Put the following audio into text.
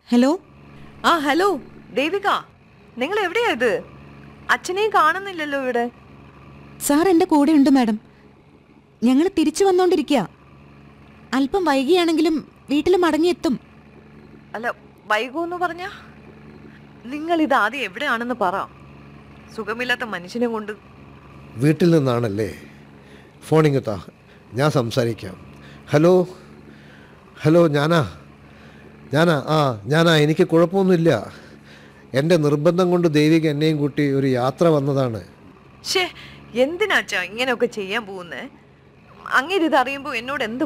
hello ആ hello Devika നിങ്ങൾ എവിടെയാ ഇത് അച്ഛനെയും കാണുന്നില്ലല്ലോ ഇവിടെ സാർ എൻ്റെ കൂടെ ഉണ്ട് മാഡം ഞങ്ങൾ തിരിച്ചു വന്നുകൊണ്ടിരിക്കുക അല്പം വൈകിയാണെങ്കിലും വീട്ടിൽ മടങ്ങിയെത്തും അല്ല വൈകുമെന്ന് പറഞ്ഞ നിങ്ങൾ ഇത് ആദ്യം എവിടെയാണെന്ന് പറ സുഖമില്ലാത്ത മനുഷ്യനെ കൊണ്ട് വീട്ടിൽ നിന്നാണല്ലേ ഫോണിങ് താ ഞാൻ സംസാരിക്കാം ഹലോ ഹലോ ഞാനാ ഞാനാ ആ ഞാനാ എനിക്ക് കുഴപ്പമൊന്നുമില്ല എൻ്റെ നിർബന്ധം കൊണ്ട് ദേവിക എന്നെയും കൂട്ടി ഒരു യാത്ര വന്നതാണ് ഷേ എന്തിനാച്ചാ ഇങ്ങനെയൊക്കെ ചെയ്യാൻ പോകുന്നേ അങ്ങനെ ഇത് അറിയുമ്പോൾ എന്നോട് എന്ത്